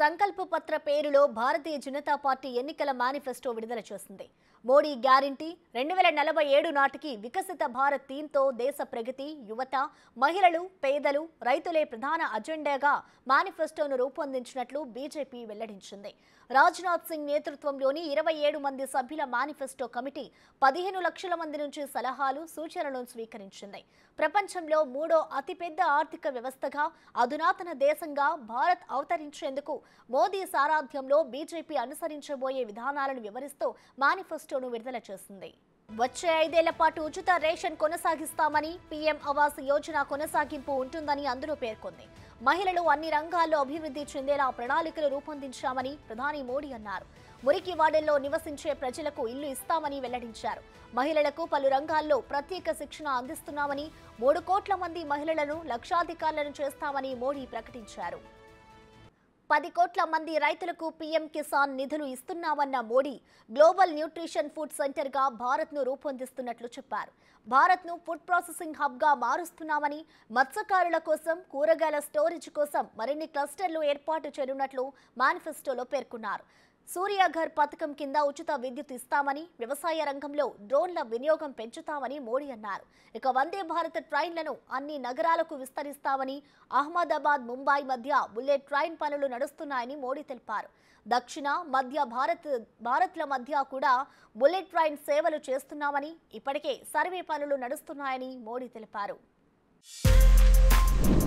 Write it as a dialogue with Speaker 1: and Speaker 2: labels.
Speaker 1: సంకల్ప పత్ర పేరులో భారతీయ జనతా పార్టీ ఎన్నికల మేనిఫెస్టో విడుదల చేసింది మోడీ గ్యారంటీ రెండు వేల నలభై ఏడు నాటికి వికసిత భారత్ థీమ్తో దేశ ప్రగతి యువత మహిళలు పేదలు రైతులే ప్రధాన అజెండాగా మేనిఫెస్టోను రూపొందించినట్లు బీజేపీ వెల్లడించింది రాజ్నాథ్ సింగ్ నేతృత్వంలోని ఇరవై ఏడు మంది సభ్యుల మేనిఫెస్టో కమిటీ పదిహేను లక్షల మంది నుంచి సలహాలు సూచనలను స్వీకరించింది ప్రపంచంలో మూడో అతిపెద్ద ఆర్థిక వ్యవస్థగా అధునాతన దేశంగా భారత్ అవతరించేందుకు మోదీ సారాధ్యంలో బీజేపీ అనుసరించబోయే విధానాలను వివరిస్తూ మేనిఫెస్టోను విడుదల చేసింది వచ్చే ఐదేళ్ల పాటు ఉచిత రేషన్ కొనసాగిస్తామని పీఎం ఆవాస్ యోజన కొనసాగింపు ఉంటుందని అందులో పేర్కొంది మహిళలు అన్ని రంగాల్లో అభివృద్ధి చెందేలా ప్రణాళికలు రూపొందించామని ప్రధాని మోడీ అన్నారు మురికి వాడల్లో నివసించే ప్రజలకు ఇల్లు ఇస్తామని వెల్లడించారు మహిళలకు పలు రంగాల్లో ప్రత్యేక శిక్షణ అందిస్తున్నామని మూడు కోట్ల మంది మహిళలను లక్షాధికారులను చేస్తామని మోడీ ప్రకటించారు పది కోట్ల మంది రైతులకు పీఎం కిసాన్ నిధులు ఇస్తున్నామన్న మోడీ గ్లోబల్ న్యూట్రిషన్ ఫుడ్ సెంటర్గా భారత్ను రూపొందిస్తున్నట్లు చెప్పారు భారత్ను ఫుడ్ ప్రాసెసింగ్ హబ్గా మారుస్తున్నామని మత్స్యకారుల కోసం కూరగాయల స్టోరేజ్ కోసం మరిన్ని క్లస్టర్లు ఏర్పాటు చేయనున్నట్లు మేనిఫెస్టోలో పేర్కొన్నారు సూర్యాఘర్ పథకం కింద ఉచిత విద్యుత్ ఇస్తామని వ్యవసాయ రంగంలో డ్రోన్ల వినియోగం పెంచుతామని మోడీ అన్నారు ఇక వందే భారత్ ట్రైన్లను అన్ని నగరాలకు విస్తరిస్తామని అహ్మదాబాద్ ముంబై మధ్య బుల్లెట్ ట్రైన్ పనులు నడుస్తున్నాయని మోడీ తెలిపారు దక్షిణ మధ్య భారత్ భారత్ల మధ్య కూడా బుల్లెట్ ట్రైన్ సేవలు చేస్తున్నామని ఇప్పటికే సర్వే పనులు నడుస్తున్నాయని మోడీ తెలిపారు